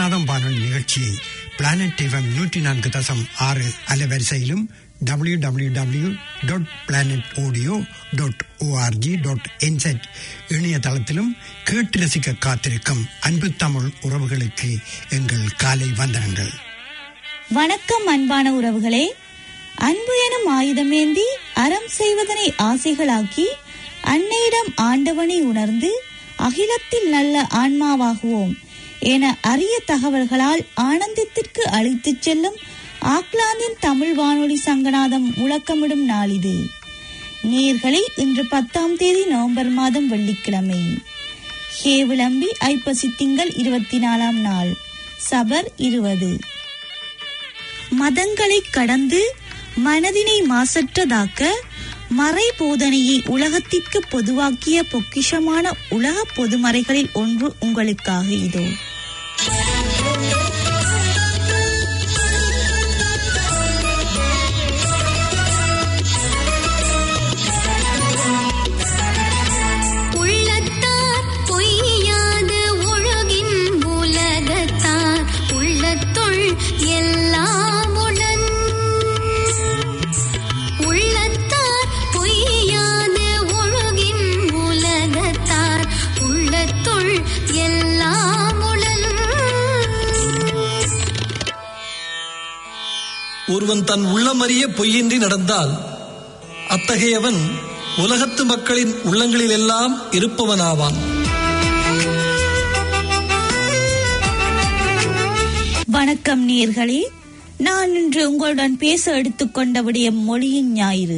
சங்கநாதம் வானொலி நிகழ்ச்சியை planet FM நூற்றி நான்கு தசம் ஆறு அலைவரிசையிலும் W W W dot planet audio dot ORG dot என்செட் இணையதளத்திலும் கேட்டு ரசிக்க காத்திருக்கும் அன்பு தமிழ் உறவுகளுக்கு எங்கள் காலை வந்தனங்கள் வணக்கம் அன்பான உறவுகளே அன்பு எனும் ஆயுதமேந்தி அறம் செய்வதனை ஆசைகளாக்கி அன்னையிடம் ஆண்டவனை உணர்ந்து அகிலத்தில் நல்ல ஆன்மாவாகுவோம் என அரிய தகவல்களால் ஆனந்தத்திற்கு அழைத்துச் செல்லும் ஆக்லாந்தின் தமிழ் வானொலி சங்கநாதம் முழக்கமிடும் நாளிது நேர்களை இன்று பத்தாம் தேதி நவம்பர் மாதம் வெள்ளிக்கிழமை ஹே விளம்பி ஐப்பசி திங்கள் இருபத்தி நாலாம் நாள் சபர் இருபது மதங்களை கடந்து மனதினை மாசற்றதாக்க மறை போதனையை உலகத்திற்கு பொதுவாக்கிய பொக்கிஷமான உலக பொதுமறைகளில் ஒன்று உங்களுக்காக இதோ உள்ளத்தார் பொய்யாது ஒழுகின் உலகத்தார் உள்ளத்துள் எல்லாம் உடன் உள்ளத்தார் பொய்யாது ஒழுகின் உலகத்தார் உள்ளத்துள் எல்லாம் உடன் ஒருவன் தன் உள்ளமறிய பொய்யின்றி நடந்தால் அத்தகையவன் உலகத்து மக்களின் உள்ளங்களிலெல்லாம் இருப்பவனாவான் வணக்கம் நேர்களே நான் இன்று உங்களுடன் பேச எடுத்துக்கொண்ட விடயம் மொழியின் ஞாயிறு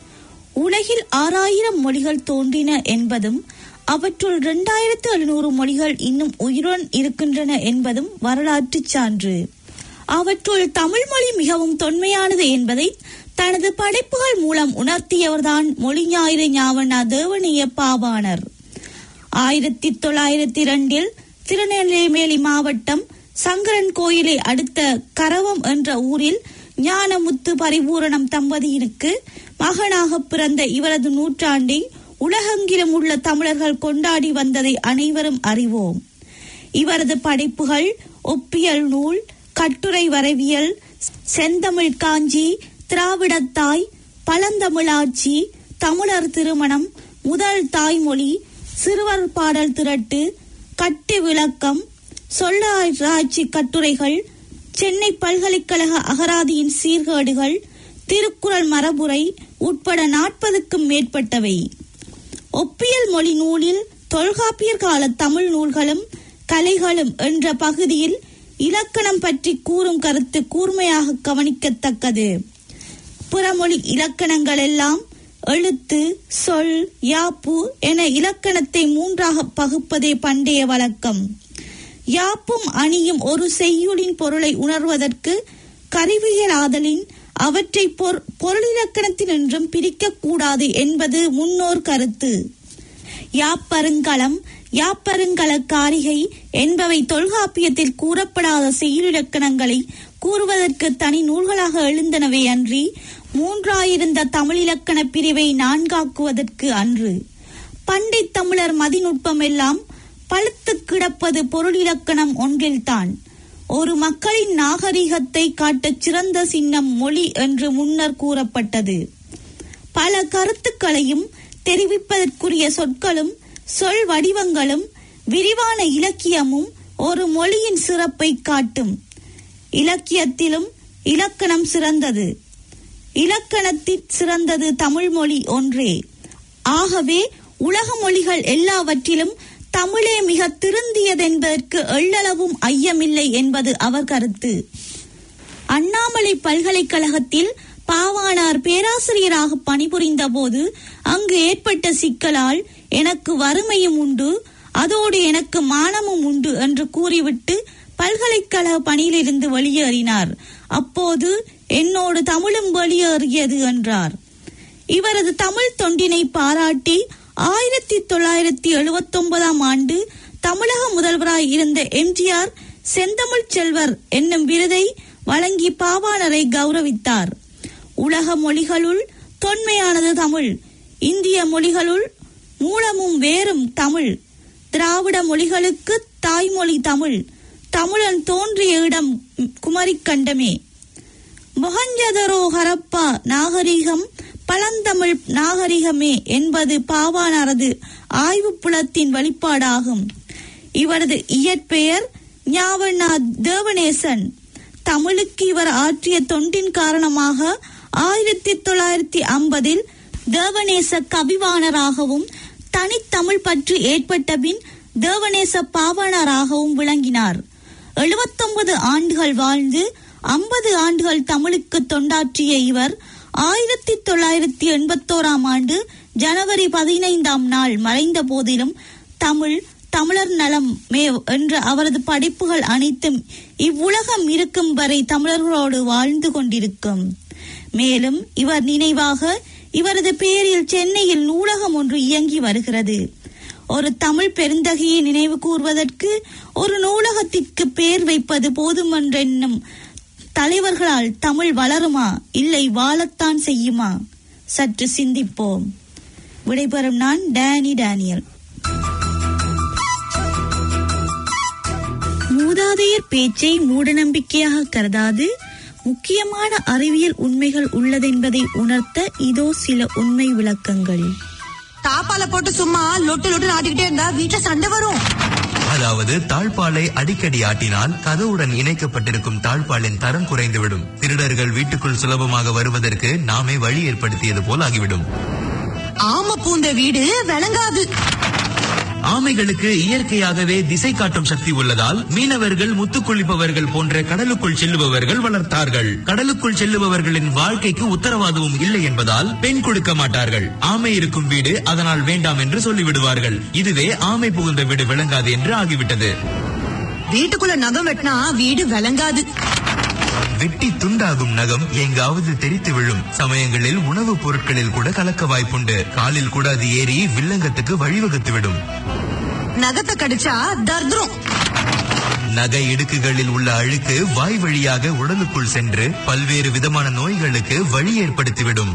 உலகில் ஆறாயிரம் மொழிகள் தோன்றின என்பதும் அவற்றுள் இரண்டாயிரத்து எழுநூறு மொழிகள் இன்னும் உயிருடன் இருக்கின்றன என்பதும் வரலாற்றுச் சான்று அவற்றுள் தமிழ் மொழி மிகவும் தொன்மையானது என்பதை தனது படைப்புகள் மூலம் உணர்த்தியவர்தான் மொழி ஞாயிறு ஞாவண்ணா தேவனிய பாவாணர் ஆயிரத்தி தொள்ளாயிரத்தி இரண்டில் திருநெல்வேலி மாவட்டம் சங்கரன் கோயிலை அடுத்த கரவம் என்ற ஊரில் ஞானமுத்து பரிபூரணம் தம்பதியினுக்கு மகனாக பிறந்த இவரது நூற்றாண்டை உலகெங்கிலும் உள்ள தமிழர்கள் கொண்டாடி வந்ததை அனைவரும் அறிவோம் இவரது படைப்புகள் ஒப்பியல் நூல் கட்டுரை வரைவியல் செந்தமிழ் காஞ்சி திராவிடத்தாய் பழந்தமிழாட்சி தமிழர் திருமணம் முதல் தாய்மொழி சிறுவர் பாடல் திரட்டு கட்டு விளக்கம் சொல்லாட்சி கட்டுரைகள் சென்னை பல்கலைக்கழக அகராதியின் சீர்கேடுகள் திருக்குறள் மரபுரை உட்பட நாற்பதுக்கும் மேற்பட்டவை ஒப்பியல் மொழி நூலில் தொல்காப்பியர் கால தமிழ் நூல்களும் கலைகளும் என்ற பகுதியில் இலக்கணம் பற்றி கூறும் கருத்து கூர்மையாக கவனிக்கத்தக்கது புறமொழி இலக்கணங்கள் எல்லாம் எழுத்து சொல் யாப்பு என இலக்கணத்தை மூன்றாக பகுப்பதே பண்டைய வழக்கம் யாப்பும் அணியும் ஒரு செய்யுளின் பொருளை உணர்வதற்கு கருவியலாதலின் அவற்றை பொர்- பொருளிலக்கணத்தினின்றும் பிரிக்கக்கூடாது என்பது முன்னோர் கருத்து யாப்பருங்கலம் யாப்பருங்கலக்காரிகை என்பவை தொல்காப்பியத்தில் கூறப்படாத செய்யுளிலக்கணங்களை கூறுவதற்கு தனி நூல்களாக எழுந்தனவே அன்றி மூன்றாயிருந்த தமிழிலக்கண பிரிவை நான்காக்குவதற்கு அன்று பண்டித் தமிழர் மதிநுட்பம் எல்லாம் பழுத்து கிடப்பது பொருளிலக்கணம் ஒன்றில்தான் ஒரு மக்களின் நாகரிகத்தை காட்டச் சிறந்த சின்னம் மொழி என்று முன்னர் கூறப்பட்டது பல கருத்துக்களையும் தெரிவிப்பதற்குரிய சொற்களும் சொல் வடிவங்களும் விரிவான இலக்கியமும் ஒரு மொழியின் சிறப்பை காட்டும் இலக்கியத்திலும் இலக்கணம் சிறந்தது இலக்கணத்தில் சிறந்தது தமிழ் மொழி ஒன்றே ஆகவே உலக மொழிகள் எல்லாவற்றிலும் தமிழே மிக திருந்தியதென்பதற்கு எள்ளளவும் ஐயமில்லை என்பது அவர் கருத்து அண்ணாமலை பல்கலைக்கழகத்தில் பாவாணர் பேராசிரியராக பணிபுரிந்த போது அங்கு ஏற்பட்ட சிக்கலால் எனக்கு வறுமையும் உண்டு அதோடு எனக்கு மானமும் உண்டு என்று கூறிவிட்டு பல்கலைக்கழக பணியிலிருந்து வெளியேறினார் அப்போது என்னோடு தமிழும் வெளியேறியது என்றார் இவரது தமிழ் தொண்டினை பாராட்டி ஆயிரத்தி தொள்ளாயிரத்தி எழுபத்தி ஒன்பதாம் ஆண்டு தமிழக முதல்வராய் இருந்த எம்ஜிஆர் செந்தமிழ் செல்வர் என்னும் விருதை வழங்கி பாவாணரை கௌரவித்தார் உலக மொழிகளுள் தொன்மையானது தமிழ் இந்திய மொழிகளுள் மூலமும் வேறும் தமிழ் திராவிட மொழிகளுக்கு தாய்மொழி தமிழ் தமிழன் தோன்றிய இடம் குமரிக்கண்டமே மொஹஞ்சதரோ ஹரப்பா நாகரிகம் பழந்தமிழ் நாகரிகமே என்பது பாவானரது ஆய்வுப் புலத்தின் வெளிப்பாடாகும் இவரது இயற்பெயர் ஞாவண்ணா தேவநேசன் தமிழுக்கு இவர் ஆற்றிய தொண்டின் காரணமாக ஆயிரத்தி தொள்ளாயிரத்தி ஐம்பதில் தேவநேச கவிவாணராகவும் தனித்தமிழ் பற்று ஏற்பட்ட பின் தேவநேச பாவாணராகவும் விளங்கினார் எழுபத்தொன்பது ஆண்டுகள் வாழ்ந்து ஐம்பது ஆண்டுகள் தமிழுக்கு தொண்டாற்றிய இவர் ஆயிரத்தி தொள்ளாயிரத்தி எண்பத்தோராம் ஆண்டு ஜனவரி பதினைந்தாம் நாள் மறைந்த போதிலும் தமிழ் தமிழர் நலம் மே என்ற அவரது படைப்புகள் அனைத்தும் இவ்வுலகம் இருக்கும் வரை தமிழர்களோடு வாழ்ந்து கொண்டிருக்கும் மேலும் இவர் நினைவாக இவரது பெயரில் சென்னையில் நூலகம் ஒன்று இயங்கி வருகிறது ஒரு தமிழ் பெருந்தகையை நினைவு கூர்வதற்கு ஒரு நூலகத்திற்கு பெயர் வைப்பது போதுமென்றென்னும் தலைவர்களால் தமிழ் வளருமா இல்லை வாழத்தான் செய்யுமா சற்று சிந்திப்போம் விடைபெறும் நான் டேனி டேனியல் மூதாதையர் பேச்சை மூடநம்பிக்கையாக கருதாது முக்கியமான அறிவியல் உண்மைகள் உள்ளதென்பதை உணர்த்த இதோ சில உண்மை விளக்கங்கள் தாப்பால போட்டு சும்மா லொட்டு லொட்டு ஆட்டிக்கிட்டே இருந்தா வீட்டுல சண்டை வரும் அதாவது தாழ்பாலை அடிக்கடி ஆட்டினால் கதவுடன் இணைக்கப்பட்டிருக்கும் தாழ்பாலின் தரம் குறைந்துவிடும் திருடர்கள் வீட்டுக்குள் சுலபமாக வருவதற்கு நாமே வழி ஏற்படுத்தியது போல் ஆகிவிடும் ஆம பூந்த வீடு விளங்காது ஆமைகளுக்கு இயற்கையாகவே திசை காட்டும் சக்தி உள்ளதால் மீனவர்கள் முத்துக்குளிப்பவர்கள் போன்ற கடலுக்குள் செல்லுபவர்கள் வளர்த்தார்கள் கடலுக்குள் செல்லுபவர்களின் வாழ்க்கைக்கு உத்தரவாதமும் இல்லை என்பதால் பெண் கொடுக்க மாட்டார்கள் ஆமை இருக்கும் வீடு அதனால் வேண்டாம் என்று சொல்லிவிடுவார்கள் இதுவே ஆமை புகுந்த வீடு விளங்காது என்று ஆகிவிட்டது வீட்டுக்குள்ள நகம் வெட்டினா வீடு விளங்காது வெட்டி துண்டாகும் நகம் எங்காவது தெரித்து விழும் சமயங்களில் உணவுப் பொருட்களில் கூட கலக்க வாய்ப்புண்டு காலில் கூட அது ஏறி வில்லங்கத்துக்கு வழிவகுத்துவிடும் நகத்தை கடிச்சா தர்திரம் நகை இடுக்குகளில் உள்ள அழுக்கு வாய் வழியாக உடலுக்குள் சென்று பல்வேறு விதமான நோய்களுக்கு வழி ஏற்படுத்திவிடும்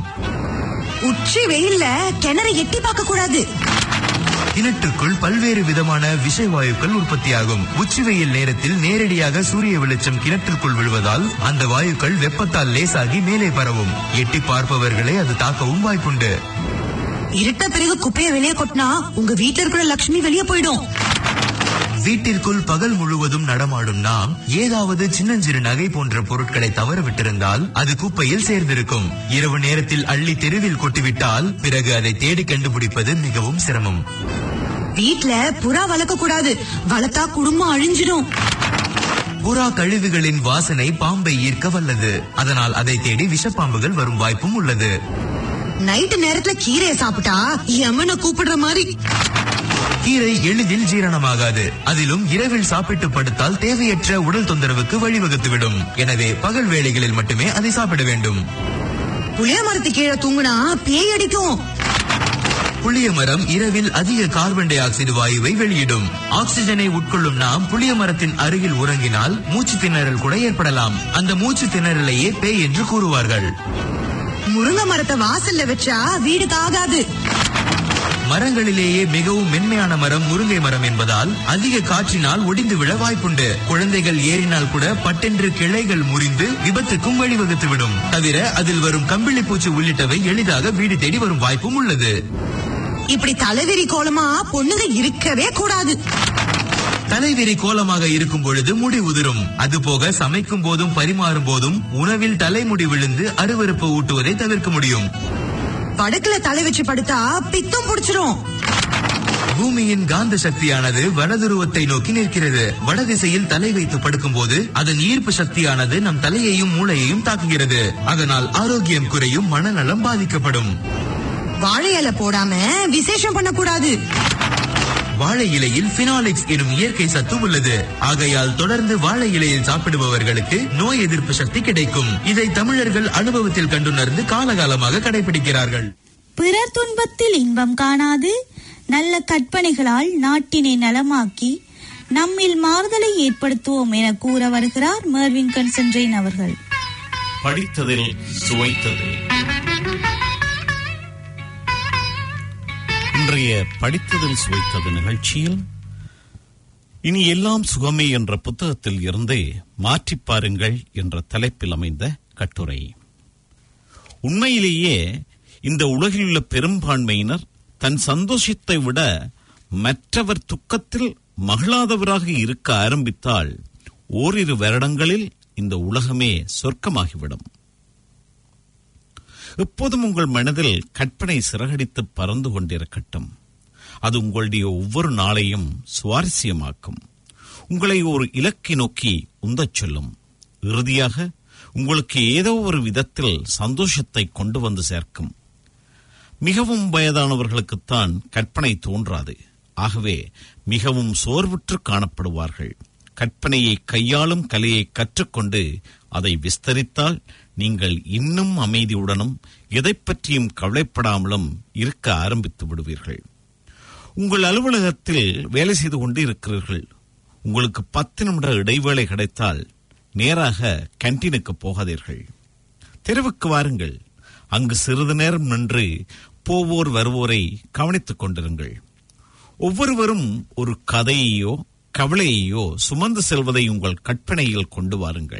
உச்சி வெயில்ல கிணறு எட்டி பார்க்க கூடாது கிணற்றுக்குள் பல்வேறு விதமான விஷவாயுக்கள் உற்பத்தியாகும் உச்சி வெயில் நேரத்தில் நேரடியாக சூரிய வெளிச்சம் கிணற்றுக்குள் விழுவதால் அந்த வாயுக்கள் வெப்பத்தால் லேசாகி மேலே பரவும் எட்டி பார்ப்பவர்களை அது தாக்கவும் வாய்ப்புண்டு இருட்ட பிறகு குப்பைய வெளியே கொட்டினா உங்க வீட்டுல இருக்கிற லட்சுமி வெளியே போயிடும் வீட்டிற்குள் பகல் முழுவதும் நடமாடும் நாம் ஏதாவது சின்னஞ்சிறு நகை போன்ற பொருட்களை தவற விட்டிருந்தால் அது குப்பையில் சேர்ந்திருக்கும் இரவு நேரத்தில் அள்ளி தெருவில் கொட்டிவிட்டால் பிறகு அதை தேடி கண்டுபிடிப்பது மிகவும் சிரமம் வீட்ல புறா வளர்க்க கூடாது வளர்த்தா குடும்பம் அழிஞ்சிடும் புறா கழிவுகளின் வாசனை பாம்பை ஈர்க்க வல்லது அதனால் அதை தேடி விஷப்பாம்புகள் வரும் வாய்ப்பும் உள்ளது நைட்டு நேரத்துல கீரையை சாப்பிட்டா யமனை கூப்பிடுற மாதிரி கீரை எளிதில் ஜீரணமாகாது அதிலும் இரவில் சாப்பிட்டு படுத்தால் தேவையற்ற உடல் தொந்தரவுக்கு வழிவகுத்துவிடும் எனவே பகல் வேளைகளில் மட்டுமே அதை சாப்பிட வேண்டும் புளிய மரத்து கீழே தூங்குனா பேய் அடிக்கும் புளிய மரம் இரவில் அதிக கார்பன் டை ஆக்சைடு வாயுவை வெளியிடும் ஆக்சிஜனை உட்கொள்ளும் நாம் புளிய மரத்தின் அருகில் உறங்கினால் மூச்சு திணறல் கூட ஏற்படலாம் அந்த மூச்சு திணறலையே பேய் என்று கூறுவார்கள் முருங்கை மரத்தை வாசல்ல வச்சா வீடுக்கு ஆகாது மரங்களிலேயே மிகவும் மென்மையான மரம் முருங்கை மரம் என்பதால் அதிக காற்றினால் ஒடிந்து விழ வாய்ப்புண்டு குழந்தைகள் ஏறினால் கூட பட்டென்று கிளைகள் முறிந்து விபத்துக்கும் வழிவகுத்துவிடும் தவிர அதில் வரும் கம்பிளி பூச்சி உள்ளிட்டவை எளிதாக வீடு தேடி வரும் வாய்ப்பும் உள்ளது இப்படி தலைவிரி கோலமா பொண்ணுங்க இருக்கவே கூடாது தலைவிரி கோலமாக இருக்கும் பொழுது முடி உதிரும் அதுபோக சமைக்கும் போதும் பரிமாறும் போதும் உணவில் தலைமுடி விழுந்து அருவருப்பு ஊட்டுவதை தவிர்க்க முடியும் படுக்கல தலை வச்சு படுத்தா பித்தம் புடிச்சிரும் பூமியின் காந்த சக்தியானது வடதுருவத்தை நோக்கி நிற்கிறது வடதிசையில் தலை வைத்து படுக்கும்போது அதன் ஈர்ப்பு சக்தியானது நம் தலையையும் மூளையையும் தாக்குகிறது அதனால் ஆரோக்கியம் குறையும் மனநலம் பாதிக்கப்படும் வாழை இலை போடாம விசேஷம் பண்ணக்கூடாது வாழை இலையில் பினாலிக்ஸ் எனும் இயற்கை சத்து உள்ளது ஆகையால் தொடர்ந்து வாழை இலையில் சாப்பிடுபவர்களுக்கு நோய் எதிர்ப்பு சக்தி கிடைக்கும் இதை தமிழர்கள் அனுபவத்தில் கண்டுணர்ந்து காலகாலமாக கடைபிடிக்கிறார்கள் பிறர் துன்பத்தில் இன்பம் காணாது நல்ல கற்பனைகளால் நாட்டினை நலமாக்கி நம்மில் மாறுதலை ஏற்படுத்துவோம் என கூற வருகிறார் மெர்வின் கன்சன்ட்ரேன் அவர்கள் படித்ததில் சுவைத்தது இன்றைய படித்ததில் சுவைத்தது நிகழ்ச்சியில் இனி எல்லாம் சுகமே என்ற புத்தகத்தில் இருந்து மாற்றிப் பாருங்கள் என்ற தலைப்பில் அமைந்த கட்டுரை உண்மையிலேயே இந்த உலகிலுள்ள பெரும்பான்மையினர் தன் சந்தோஷத்தை விட மற்றவர் துக்கத்தில் மகிழாதவராக இருக்க ஆரம்பித்தால் ஓரிரு வருடங்களில் இந்த உலகமே சொர்க்கமாகிவிடும் எப்போதும் உங்கள் மனதில் கற்பனை சிறகடித்து பறந்து கொண்டிருக்கட்டும் அது உங்களுடைய ஒவ்வொரு நாளையும் சுவாரஸ்யமாக்கும் உங்களை ஒரு இலக்கை நோக்கி உந்தச் சொல்லும் இறுதியாக உங்களுக்கு ஏதோ ஒரு விதத்தில் சந்தோஷத்தை கொண்டு வந்து சேர்க்கும் மிகவும் வயதானவர்களுக்குத்தான் கற்பனை தோன்றாது ஆகவே மிகவும் சோர்வுற்று காணப்படுவார்கள் கற்பனையை கையாளும் கலையை கற்றுக்கொண்டு அதை விஸ்தரித்தால் நீங்கள் இன்னும் அமைதியுடனும் எதைப் பற்றியும் கவலைப்படாமலும் இருக்க ஆரம்பித்து விடுவீர்கள் உங்கள் அலுவலகத்தில் வேலை செய்து கொண்டு இருக்கிறீர்கள் உங்களுக்கு பத்து நிமிட இடைவேளை கிடைத்தால் நேராக கேன்டீனுக்கு போகாதீர்கள் தெருவுக்கு வாருங்கள் அங்கு சிறிது நேரம் நின்று போவோர் வருவோரை கவனித்துக் கொண்டிருங்கள் ஒவ்வொருவரும் ஒரு கதையையோ கவலையையோ சுமந்து செல்வதை உங்கள் கற்பனையில் கொண்டு வாருங்கள்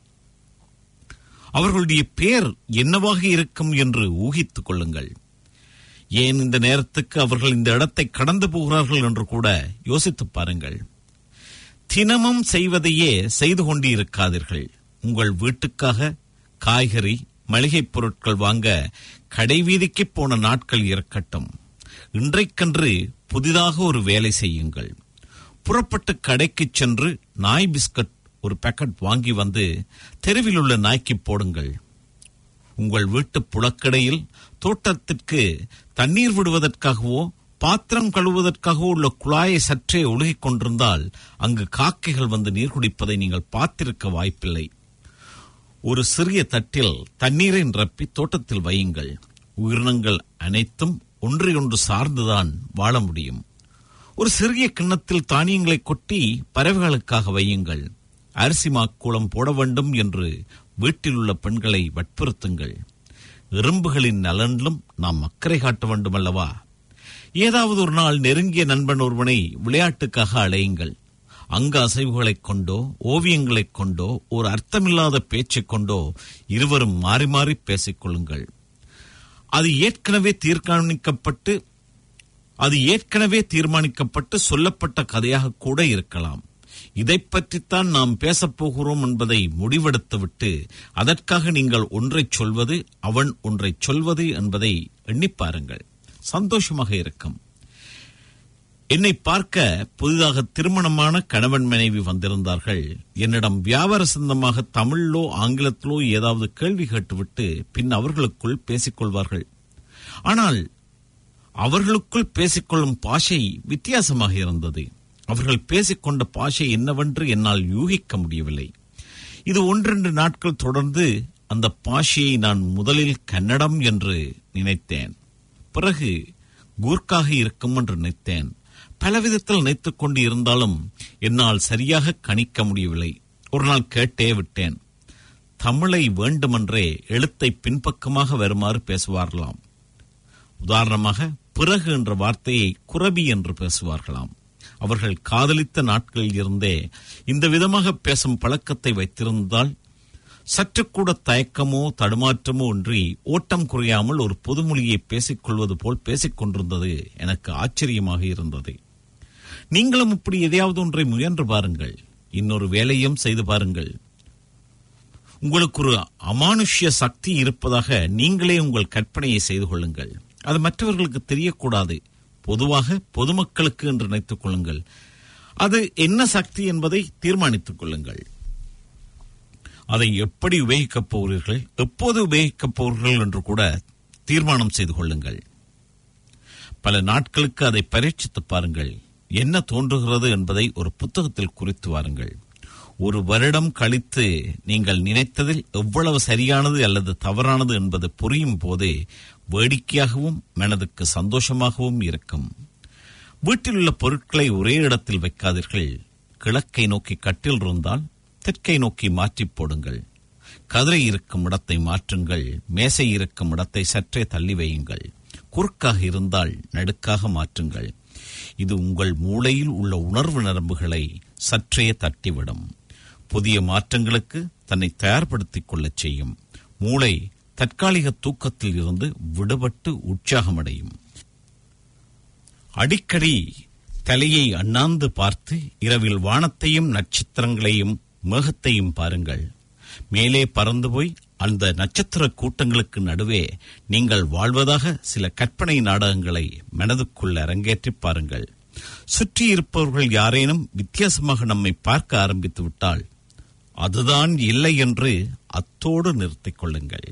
அவர்களுடைய பெயர் என்னவாக இருக்கும் என்று ஊகித்துக் கொள்ளுங்கள் ஏன் இந்த நேரத்துக்கு அவர்கள் இந்த இடத்தை கடந்து போகிறார்கள் என்று கூட யோசித்துப் பாருங்கள் தினமும் செய்வதையே செய்து கொண்டு இருக்காதீர்கள் உங்கள் வீட்டுக்காக காய்கறி மளிகைப் பொருட்கள் வாங்க கடைவீதிக்கு போன நாட்கள் இருக்கட்டும் இன்றைக்கன்று புதிதாக ஒரு வேலை செய்யுங்கள் புறப்பட்டு கடைக்கு சென்று நாய் பிஸ்கட் ஒரு பேக்கெட் வாங்கி வந்து தெருவில் உள்ள நாய்க்கு போடுங்கள் உங்கள் வீட்டு புழக்கடையில் தோட்டத்திற்கு தண்ணீர் விடுவதற்காகவோ பாத்திரம் கழுவுவதற்காகவோ உள்ள குழாயை சற்றே ஒழுகிக் கொண்டிருந்தால் அங்கு காக்கைகள் வந்து நீர் குடிப்பதை நீங்கள் பார்த்திருக்க வாய்ப்பில்லை ஒரு சிறிய தட்டில் தண்ணீரை நிரப்பி தோட்டத்தில் வையுங்கள் உயிரினங்கள் அனைத்தும் ஒன்றையொன்று சார்ந்துதான் வாழ முடியும் ஒரு சிறிய கிண்ணத்தில் தானியங்களை கொட்டி பறவைகளுக்காக வையுங்கள் அரிசி மாக்கூளம் போட வேண்டும் என்று வீட்டில் உள்ள பெண்களை வற்புறுத்துங்கள் எறும்புகளின் நலனிலும் நாம் அக்கறை காட்ட வேண்டும் அல்லவா ஏதாவது ஒரு நாள் நெருங்கிய நண்பன் ஒருவனை விளையாட்டுக்காக அழையுங்கள் அங்க அசைவுகளைக் கொண்டோ ஓவியங்களைக் கொண்டோ ஒரு அர்த்தமில்லாத பேச்சைக் கொண்டோ இருவரும் மாறி மாறி பேசிக் கொள்ளுங்கள் அது ஏற்கனவே தீர்மானிக்கப்பட்டு அது ஏற்கனவே தீர்மானிக்கப்பட்டு சொல்லப்பட்ட கதையாக கூட இருக்கலாம் இதைப் பற்றித்தான் நாம் பேசப் போகிறோம் என்பதை முடிவெடுத்துவிட்டு அதற்காக நீங்கள் ஒன்றைச் சொல்வது அவன் ஒன்றைச் சொல்வது என்பதை எண்ணிப் பாருங்கள் சந்தோஷமாக இருக்கும் என்னை பார்க்க புதிதாக திருமணமான கணவன் மனைவி வந்திருந்தார்கள் என்னிடம் வியாபார சொந்தமாக தமிழிலோ ஆங்கிலத்திலோ ஏதாவது கேள்வி கேட்டுவிட்டு பின் அவர்களுக்குள் பேசிக்கொள்வார்கள் ஆனால் அவர்களுக்குள் பேசிக்கொள்ளும் பாஷை வித்தியாசமாக இருந்தது அவர்கள் பேசிக்கொண்ட பாஷை என்னவென்று என்னால் யூகிக்க முடியவில்லை இது ஒன்றெண்டு நாட்கள் தொடர்ந்து அந்த பாஷையை நான் முதலில் கன்னடம் என்று நினைத்தேன் பிறகு கூர்க்காக இருக்கும் என்று நினைத்தேன் பலவிதத்தில் நினைத்துக் கொண்டு இருந்தாலும் என்னால் சரியாக கணிக்க முடியவில்லை ஒரு நாள் கேட்டே விட்டேன் தமிழை வேண்டுமென்றே எழுத்தை பின்பக்கமாக வருமாறு பேசுவார்களாம் உதாரணமாக பிறகு என்ற வார்த்தையை குரபி என்று பேசுவார்களாம் அவர்கள் காதலித்த நாட்களில் இருந்தே இந்த விதமாக பேசும் பழக்கத்தை வைத்திருந்தால் சற்றுக்கூட தயக்கமோ தடுமாற்றமோ இன்றி ஓட்டம் குறையாமல் ஒரு பொதுமொழியை பேசிக் கொள்வது போல் பேசிக் கொண்டிருந்தது எனக்கு ஆச்சரியமாக இருந்தது நீங்களும் இப்படி எதையாவது ஒன்றை முயன்று பாருங்கள் இன்னொரு வேலையும் செய்து பாருங்கள் உங்களுக்கு ஒரு அமானுஷ்ய சக்தி இருப்பதாக நீங்களே உங்கள் கற்பனையை செய்து கொள்ளுங்கள் அது மற்றவர்களுக்கு தெரியக்கூடாது பொதுவாக பொதுமக்களுக்கு என்று நினைத்துக் கொள்ளுங்கள் அது என்ன சக்தி என்பதை தீர்மானித்துக் கொள்ளுங்கள் அதை எப்படி உபயோகிக்கப் போகிறீர்கள் எப்போது உபயோகிக்கப் போகிறீர்கள் என்று கூட தீர்மானம் செய்து கொள்ளுங்கள் பல நாட்களுக்கு அதை பரீட்சித்து பாருங்கள் என்ன தோன்றுகிறது என்பதை ஒரு புத்தகத்தில் குறித்து வாருங்கள் ஒரு வருடம் கழித்து நீங்கள் நினைத்ததில் எவ்வளவு சரியானது அல்லது தவறானது என்பது புரியும் போது வேடிக்கையாகவும் மனதுக்கு சந்தோஷமாகவும் இருக்கும் வீட்டில் உள்ள பொருட்களை ஒரே இடத்தில் வைக்காதீர்கள் கிழக்கை நோக்கி கட்டில் இருந்தால் தெற்கை நோக்கி மாற்றி போடுங்கள் கதிரை இருக்கும் இடத்தை மாற்றுங்கள் மேசை இருக்கும் இடத்தை சற்றே தள்ளி வையுங்கள் குறுக்காக இருந்தால் நடுக்காக மாற்றுங்கள் இது உங்கள் மூளையில் உள்ள உணர்வு நரம்புகளை சற்றே தட்டிவிடும் புதிய மாற்றங்களுக்கு தன்னை தயார்படுத்திக் கொள்ளச் செய்யும் மூளை தற்காலிக தூக்கத்தில் இருந்து விடுபட்டு உற்சாகமடையும் அடிக்கடி தலையை அண்ணாந்து பார்த்து இரவில் வானத்தையும் நட்சத்திரங்களையும் மேகத்தையும் பாருங்கள் மேலே பறந்து போய் அந்த நட்சத்திர கூட்டங்களுக்கு நடுவே நீங்கள் வாழ்வதாக சில கற்பனை நாடகங்களை மனதுக்குள் அரங்கேற்றிப் பாருங்கள் சுற்றி இருப்பவர்கள் யாரேனும் வித்தியாசமாக நம்மை பார்க்க ஆரம்பித்து விட்டால் அதுதான் இல்லை என்று அத்தோடு நிறுத்திக் கொள்ளுங்கள்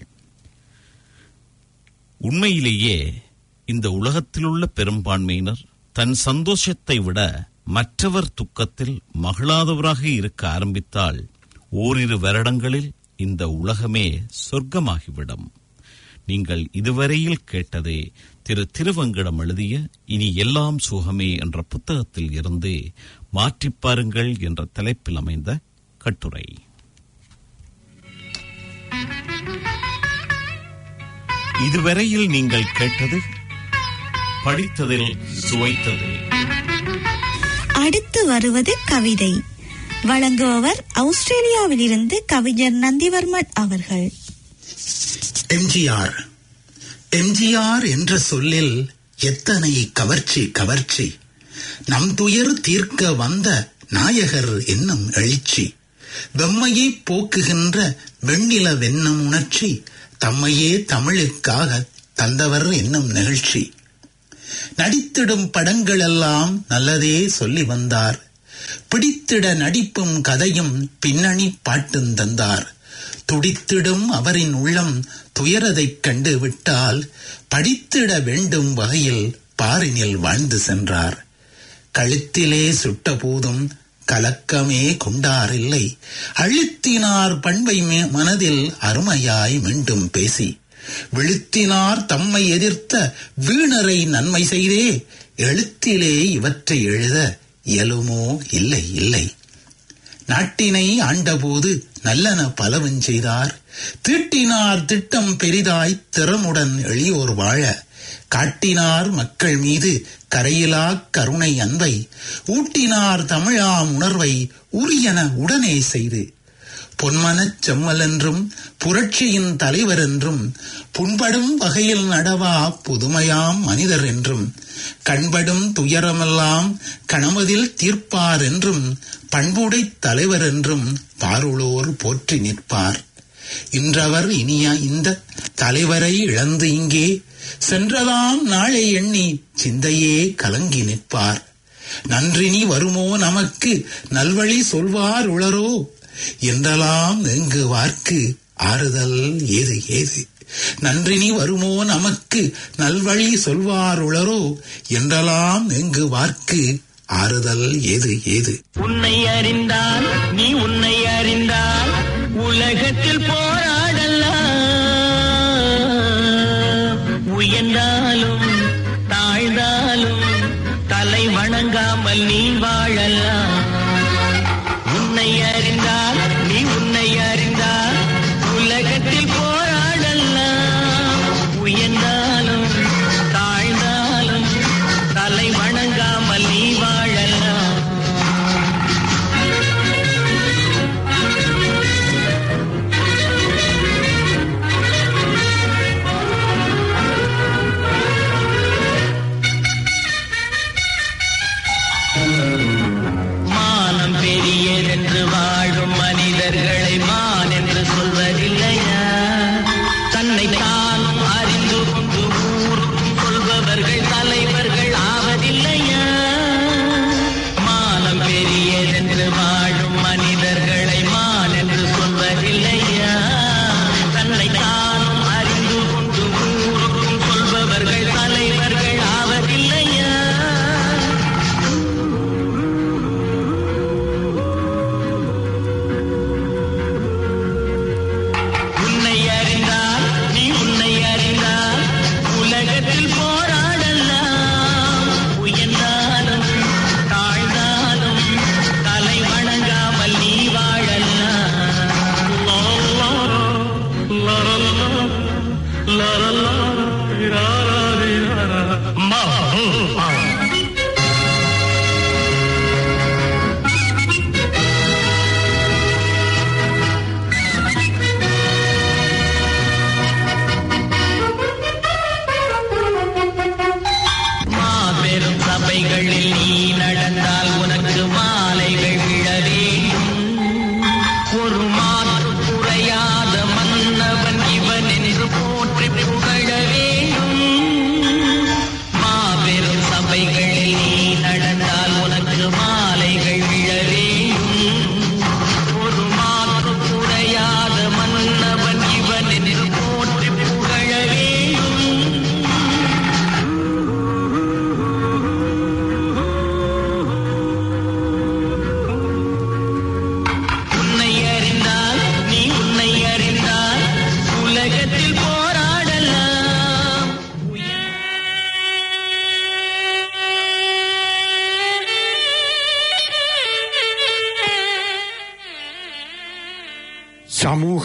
உண்மையிலேயே இந்த உலகத்திலுள்ள பெரும்பான்மையினர் தன் சந்தோஷத்தை விட மற்றவர் துக்கத்தில் மகிழாதவராக இருக்க ஆரம்பித்தால் ஓரிரு வருடங்களில் இந்த உலகமே சொர்க்கமாகிவிடும் நீங்கள் இதுவரையில் கேட்டதே திரு திருவங்கிடம் எழுதிய இனி எல்லாம் சுகமே என்ற புத்தகத்தில் இருந்து மாற்றிப் பாருங்கள் என்ற தலைப்பில் அமைந்த கட்டுரை இதுவரையில் நீங்கள் கேட்டது படித்ததில் சுவைத்தது அடுத்து வருவது கவிதை வழங்குபவர் ஆஸ்திரேலியாவிலிருந்து கவிஞர் நந்திவர்மன் அவர்கள் எம்ஜிஆர் எம்ஜிஆர் என்ற சொல்லில் எத்தனை கவர்ச்சி கவர்ச்சி நம் துயர் தீர்க்க வந்த நாயகர் என்னும் எழுச்சி வெம்மையை போக்குகின்ற வெண்ணில வென்னும் உணர்ச்சி தம்மையே தமிழுக்காக தந்தவர் என்னும் நிகழ்ச்சி நடித்திடும் படங்களெல்லாம் நல்லதே சொல்லி வந்தார் பிடித்திட நடிப்பும் கதையும் பின்னணி பாட்டும் தந்தார் துடித்திடும் அவரின் உள்ளம் துயரதைக் கண்டு விட்டால் படித்திட வேண்டும் வகையில் பாரினில் வாழ்ந்து சென்றார் கழுத்திலே சுட்ட போதும் கலக்கமே கொண்டாரில்லை அழுத்தினார் பண்பை மே- மனதில் அருமையாய் மீண்டும் பேசி விழுத்தினார் தம்மை எதிர்த்த வீணரை நன்மை செய்தே எழுத்திலே இவற்றை எழுத இயலுமோ இல்லை இல்லை நாட்டினை ஆண்டபோது நல்லன பலவும் செய்தார் தீட்டினார் திட்டம் பெரிதாய் திறமுடன் எளியோர் வாழ காட்டினார் மக்கள் மீது கரையிலா கருணை அன்பை ஊட்டினார் தமிழாம் உணர்வை உரியன உடனே செய்து பொன்மனச் செம்மல் என்றும் புரட்சியின் தலைவர் என்றும் புண்படும் வகையில் நடவா புதுமையாம் மனிதர் என்றும் கண்படும் துயரமெல்லாம் கணமதில் தீர்ப்பார் என்றும் பண்புடைத் தலைவர் என்றும் பாருளோர் போற்றி நிற்பார் இன்றவர் இனிய இந்த தலைவரை இழந்து இங்கே சென்றதாம் நாளை எண்ணி சிந்தையே கலங்கி நிற்பார் நன்றினி வருமோ நமக்கு நல்வழி சொல்வார் உளரோ என்றெல்லாம் எங்கு வார்க்கு ஆறுதல் ஏது ஏது நன்றினி வருமோ நமக்கு நல்வழி சொல்வார் உளரோ என்றெல்லாம் எங்கு வார்க்கு ஆறுதல் ஏது ஏது உன்னை அறிந்தால் நீ உன்னை அறிந்தால் உலகத்தில் போராடலாம் உயர்ந்தாலும் தாழ்ந்தாலும் தலை வணங்காமல் நீ வாழலாம் உன்னை அறிந்தால் நீ உன்னை அறிந்தால் உலகத்தில் போராடலாம் உயர்ந்தாலும் தாழ்ந்தாலும் தலை வணங்காமல் நீ வாழலாம்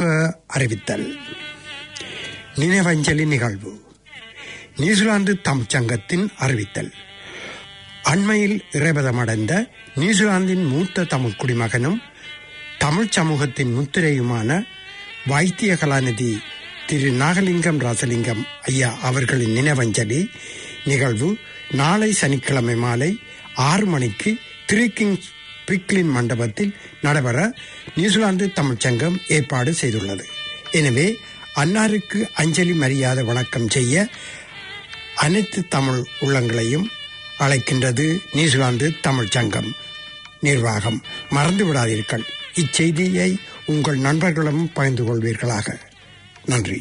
அறிவித்தல் நினைவஞ்சலி நிகழ்வு நியூசிலாந்து தம் சங்கத்தின் அறிவித்தல் அண்மையில் இறைபதமடைந்த நியூசிலாந்தின் மூத்த தமிழ் குடிமகனும் தமிழ் சமூகத்தின் முத்திரையுமான வைத்திய கலாநிதி திரு நாகலிங்கம் ராசலிங்கம் ஐயா அவர்களின் நினைவஞ்சலி நிகழ்வு நாளை சனிக்கிழமை மாலை ஆறு மணிக்கு த்ரீ கிங்ஸ் பிக்லின் மண்டபத்தில் நடைபெற நியூசிலாந்து தமிழ்ச் சங்கம் ஏற்பாடு செய்துள்ளது எனவே அன்னாருக்கு அஞ்சலி மரியாதை வணக்கம் செய்ய அனைத்து தமிழ் உள்ளங்களையும் அழைக்கின்றது நியூசிலாந்து தமிழ்ச் சங்கம் நிர்வாகம் மறந்து விடாதீர்கள் இச்செய்தியை உங்கள் நண்பர்களும் பகிர்ந்து கொள்வீர்களாக நன்றி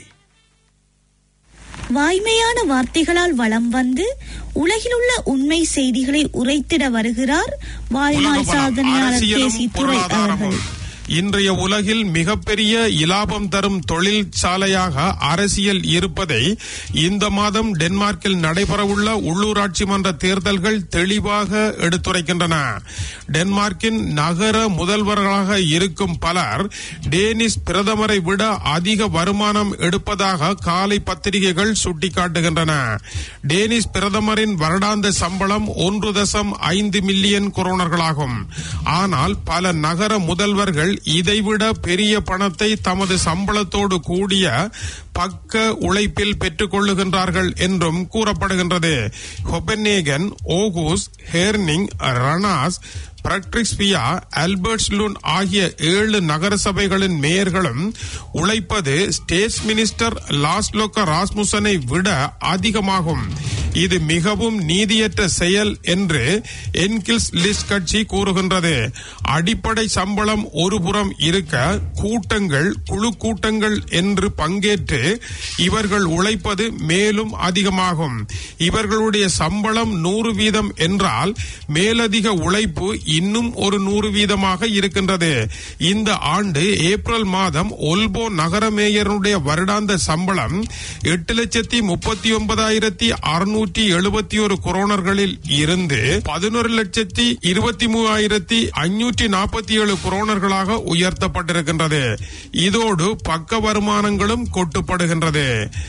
வாய்மையான வார்த்தைகளால் வளம் வந்து உலகிலுள்ள உண்மை செய்திகளை உரைத்திட வருகிறார் வாழ்நாள் சாதனையாளர் பேசி துறை அவர்கள் இன்றைய உலகில் மிகப்பெரிய இலாபம் தரும் தொழிற்சாலையாக அரசியல் இருப்பதை இந்த மாதம் டென்மார்க்கில் நடைபெறவுள்ள உள்ளூராட்சி மன்ற தேர்தல்கள் தெளிவாக எடுத்துரைக்கின்றன டென்மார்க்கின் நகர முதல்வர்களாக இருக்கும் பலர் டேனிஷ் பிரதமரை விட அதிக வருமானம் எடுப்பதாக காலை பத்திரிகைகள் சுட்டிக்காட்டுகின்றன டேனிஷ் பிரதமரின் வருடாந்த சம்பளம் ஒன்று தசம் ஐந்து மில்லியன் கொரோனர்களாகும் ஆனால் பல நகர முதல்வர்கள் இதைவிட பெரிய பணத்தை தமது சம்பளத்தோடு கூடிய பக்க உழைப்பில் பெற்றுக் கொள்ளுகின்றார்கள் என்றும் கூறப்படுகின்றது ஹொபென்னேகன் ஓகூஸ் ஹேர்னிங் ரனாஸ் பிரக்ட்ரிக்ஸ்பியா ஆல்பர்ட்ஸ்லூன் ஆகிய ஏழு நகரசபைகளின் மேயர்களும் உழைப்பது ஸ்டேட் மினிஸ்டர் லாஸ்லோக்க ராஸ்முசனை விட அதிகமாகும் இது மிகவும் நீதியற்ற செயல் என்று என்கில்ஸ் லிஸ்ட் கட்சி கூறுகின்றது அடிப்படை சம்பளம் ஒருபுறம் இருக்க கூட்டங்கள் குழு கூட்டங்கள் என்று பங்கேற்று இவர்கள் உழைப்பது மேலும் அதிகமாகும் இவர்களுடைய சம்பளம் நூறு வீதம் என்றால் மேலதிக உழைப்பு இன்னும் ஒரு நூறு வீதமாக இருக்கின்றது இந்த ஆண்டு ஏப்ரல் மாதம் ஒல்போ நகர மேயருடைய வருடாந்த சம்பளம் எட்டு லட்சத்தி முப்பத்தி ஒன்பதாயிரத்தி அறுநூற்றி எழுபத்தி ஒரு கொரோனர்களில் இருந்து பதினொரு லட்சத்தி இருபத்தி மூவாயிரத்தி ஐநூற்றி நாற்பத்தி ஏழு கொரோனர்களாக உயர்த்தப்பட்டிருக்கின்றது இதோடு பக்க வருமானங்களும் கொட்டுப்படுகின்றது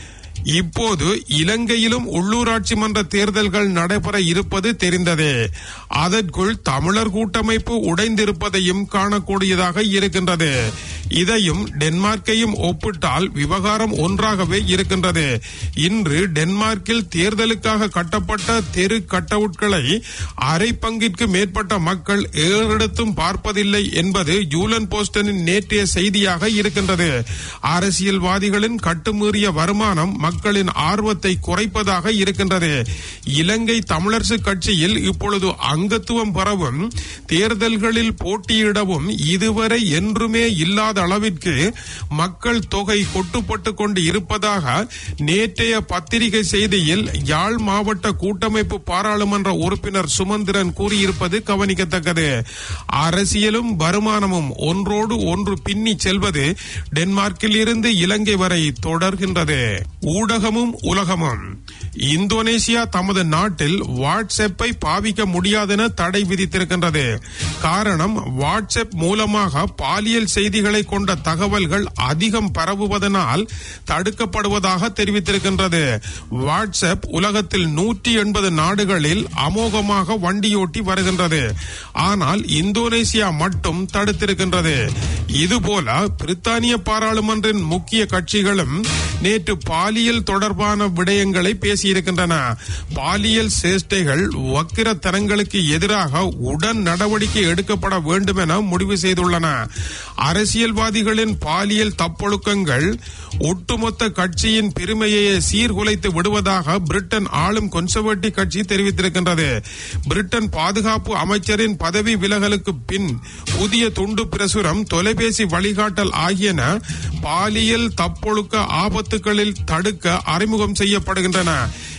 இப்போது இலங்கையிலும் உள்ளூராட்சி மன்ற தேர்தல்கள் நடைபெற இருப்பது தெரிந்ததே அதற்குள் தமிழர் கூட்டமைப்பு உடைந்திருப்பதையும் காணக்கூடியதாக இருக்கின்றது இதையும் டென்மார்க்கையும் ஒப்பிட்டால் விவகாரம் ஒன்றாகவே இருக்கின்றது இன்று டென்மார்க்கில் தேர்தலுக்காக கட்டப்பட்ட தெரு கட்டவுட்களை அரை பங்கிற்கு மேற்பட்ட மக்கள் ஏறெடுத்தும் பார்ப்பதில்லை என்பது யூலன் போஸ்டனின் நேற்றைய செய்தியாக இருக்கின்றது அரசியல்வாதிகளின் கட்டுமீறிய வருமானம் மக்களின் ஆர்வத்தை குறைப்பதாக இருக்கின்றது இலங்கை தமிழரசு கட்சியில் இப்பொழுது அங்கத்துவம் பெறவும் தேர்தல்களில் போட்டியிடவும் இதுவரை என்றுமே இல்லாத அளவிற்கு மக்கள் தொகை கொட்டுப்பட்டு கொண்டு இருப்பதாக நேற்றைய பத்திரிகை செய்தியில் யாழ் மாவட்ட கூட்டமைப்பு பாராளுமன்ற உறுப்பினர் சுமந்திரன் கூறியிருப்பது கவனிக்கத்தக்கது அரசியலும் வருமானமும் ஒன்றோடு ஒன்று பின்னி செல்வது டென்மார்க்கில் இருந்து இலங்கை வரை தொடர்கின்றது ஊடகமும் உலகமும் இந்தோனேசியா தமது நாட்டில் வாட்ஸ்அப்பை பாவிக்க முடியாதென தடை விதித்திருக்கின்றது காரணம் வாட்ஸ்அப் மூலமாக பாலியல் செய்திகளை கொண்ட தகவல்கள் அதிகம் பரவுவதனால் தடுக்கப்படுவதாக தெரிவித்திருக்கின்றது வாட்ஸ்அப் உலகத்தில் நூற்றி எண்பது நாடுகளில் அமோகமாக வண்டியோட்டி வருகின்றது ஆனால் இந்தோனேசியா மட்டும் தடுத்திருக்கின்றது இதுபோல பிரித்தானிய பாராளுமன்றின் முக்கிய கட்சிகளும் நேற்று பாலியல் தொடர்பான விடயங்களை பேசியிருக்கின்றன பாலியல் சேஷ்டைகள் வக்கிரத்தனங்களுக்கு எதிராக உடன் நடவடிக்கை எடுக்கப்பட வேண்டும் என முடிவு செய்துள்ளன அரசியல்வாதிகளின் பாலியல் தப்பொழுக்கங்கள் ஒட்டுமொத்த கட்சியின் பெருமையை சீர்குலைத்து விடுவதாக பிரிட்டன் ஆளும் கன்சர்வேட்டிவ் கட்சி தெரிவித்திருக்கின்றது பிரிட்டன் பாதுகாப்பு அமைச்சரின் பதவி விலகலுக்கு பின் புதிய துண்டு பிரசுரம் தொலைபேசி வழிகாட்டல் ஆகியன பாலியல் தப்பொழுக்க ஆபத்துகளில் தடுக்க அறிமுகம் செய்யப்படுகின்றன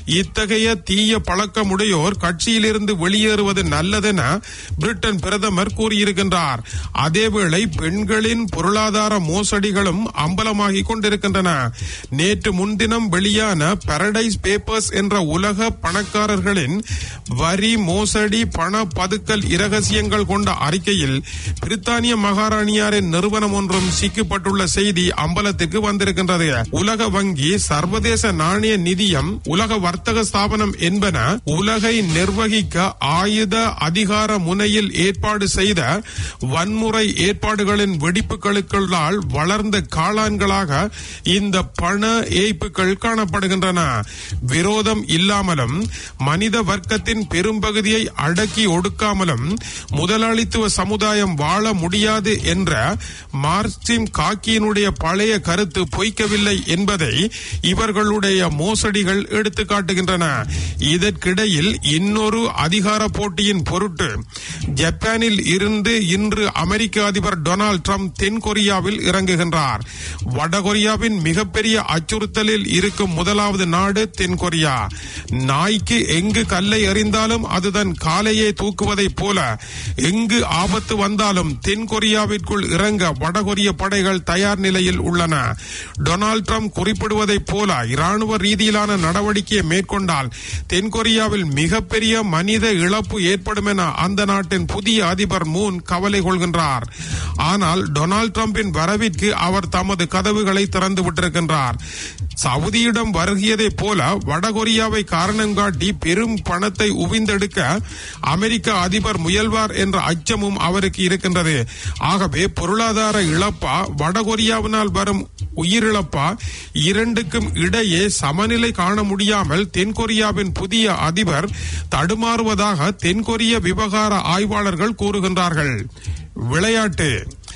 இத்தகைய தீய பழக்கமுடையோர் கட்சியிலிருந்து வெளியேறுவது நல்லதென பிரிட்டன் பிரதமர் கூறியிருக்கின்றார் அதேவேளை பெண்களின் பொருளாதார மோசடிகளும் அம்பலமாகிக் கொண்டிருக்கின்றன நேற்று முன்தினம் வெளியான பாரடைஸ் பேப்பர்ஸ் என்ற உலக பணக்காரர்களின் வரி மோசடி பண பதுக்கல் இரகசியங்கள் கொண்ட அறிக்கையில் பிரித்தானிய மகாராணியாரின் நிறுவனம் ஒன்றும் சிக்கப்பட்டுள்ள செய்தி அம்பலத்திற்கு வந்திருக்கின்றது உலக வங்கி சர்வதேச நாணய நிதியம் உலக வர்த்தக ஸ்தாபனம் என்பன உலகை நிர்வகிக்க ஆயுத அதிகார முனையில் ஏற்பாடு செய்த வன்முறை ஏற்பாடுகளின் வெடிப்புகளுக்குள்ளால் வளர்ந்த காளான்களாக இந்த பண ஏய்ப்புகள் காணப்படுகின்றன விரோதம் இல்லாமலும் மனித வர்க்கத்தின் பெரும்பகுதியை அடக்கி ஒடுக்காமலும் முதலாளித்துவ சமுதாயம் வாழ முடியாது என்ற மார்க்சிம் காக்கியினுடைய பழைய கருத்து பொய்க்கவில்லை என்பதை இவர்களுடைய மோசடிகள் எடுத்து காட்டுகின்றன இதற்கிடையில் இன்னொரு அதிகார போட்டியின் பொருட்டு ஜப்பானில் இருந்து இன்று அமெரிக்க அதிபர் டொனால்ட் ட்ரம்ப் தென்கொரியாவில் இறங்குகின்றார் வடகொரியாவின் மிகப்பெரிய அச்சுறுத்தலில் இருக்கும் முதலாவது நாடு தென்கொரியா நாய்க்கு எங்கு கல்லை எறிந்தாலும் அது தன் காலையே தூக்குவதைப் போல எங்கு ஆபத்து வந்தாலும் தென்கொரியாவிற்குள் இறங்க வடகொரிய படைகள் தயார் நிலையில் உள்ளன டொனால்ட் ட்ரம்ப் குறிப்பிடுவதைப் போல இராணுவ ரீதியிலான நடவடிக்கையை மேற்கொண்டால் தென்கொரியாவில் மிகப்பெரிய மனித இழப்பு ஏற்படும் என அந்த நாட்டின் புதிய அதிபர் மூன் கவலை கொள்கின்றார் ஆனால் டொனால்ட் ட்ரம்பின் வரவிற்கு அவர் தமது கதவுகளை திறந்து விட்டிருக்கின்றார் சவுதியிடம் வருகியதைப் போல வடகொரியாவை காரணம் காட்டி பெரும் பணத்தை உவிந்தெடுக்க அமெரிக்க அதிபர் முயல்வார் என்ற அச்சமும் அவருக்கு இருக்கின்றது ஆகவே பொருளாதார இழப்பா வடகொரியாவினால் வரும் உயிரிழப்பா இரண்டுக்கும் இடையே சமநிலை காண முடியாமல் தென்கொரியாவின் புதிய அதிபர் தடுமாறுவதாக தென்கொரிய விவகார ஆய்வாளர்கள் கூறுகின்றார்கள் விளையாட்டு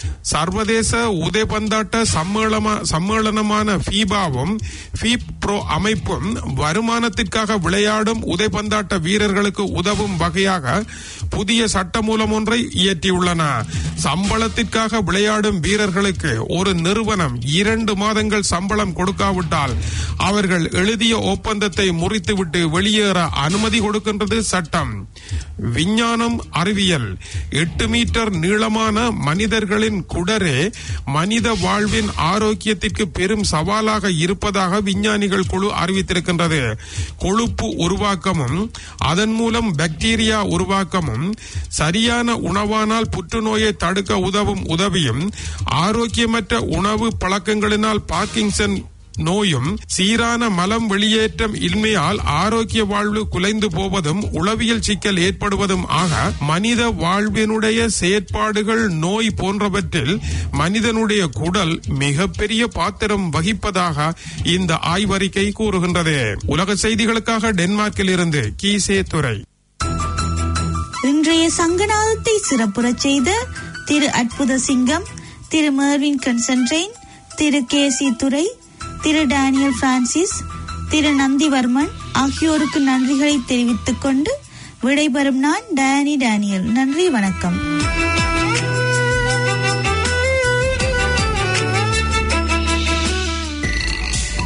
சர்வதேச உதைபந்தாட்ட சம்மேளமா சம்மேளனமான ஃபீபாவும் ஃபீப் ப்ரோ அமைப்பும் வருமானத்திற்காக விளையாடும் உதைபந்தாட்ட வீரர்களுக்கு உதவும் வகையாக புதிய சட்டமூலம் ஒன்றை இயற்றியுள்ளன சம்பளத்திற்காக விளையாடும் வீரர்களுக்கு ஒரு நிறுவனம் இரண்டு மாதங்கள் சம்பளம் கொடுக்காவிட்டால் அவர்கள் எழுதிய ஒப்பந்தத்தை முறித்துவிட்டு வெளியேற அனுமதி கொடுக்கின்றது சட்டம் விஞ்ஞானம் அறிவியல் எட்டு மீட்டர் நீளமான மனிதர்களின் குடரே மனித வாழ்வின் ஆரோக்கியத்திற்கு பெரும் சவாலாக இருப்பதாக விஞ்ஞானிகள் குழு அறிவித்திருக்கின்றது கொழுப்பு உருவாக்கமும் அதன் மூலம் பாக்டீரியா உருவாக்கமும் சரியான உணவானால் புற்றுநோயை தடுக்க உதவும் உதவியும் ஆரோக்கியமற்ற உணவு பழக்கங்களினால் பார்க்கின்சன் நோயும் சீரான மலம் வெளியேற்றம் இன்மையால் ஆரோக்கிய வாழ்வு குலைந்து போவதும் உளவியல் சிக்கல் ஏற்படுவதும் ஆக மனித வாழ்வினுடைய செயற்பாடுகள் நோய் போன்றவற்றில் மனிதனுடைய குடல் மிகப்பெரிய பாத்திரம் வகிப்பதாக இந்த ஆய்வறிக்கை கூறுகின்றது உலக செய்திகளுக்காக டென்மார்க்கில் இருந்து கீசே துறை இன்றைய சங்கநாதத்தை சிறப்புறச் செய்த திரு அற்புத சிங்கம் திரு மர்வின் கன்சன்ட்ரெயின் திரு கே சி துரை திரு டேனியல் பிரான்சிஸ் திரு நந்திவர்மன் ஆகியோருக்கு நன்றிகளை தெரிவித்துக் கொண்டு விடைபெறும் நான் டேனி டேனியல் நன்றி வணக்கம்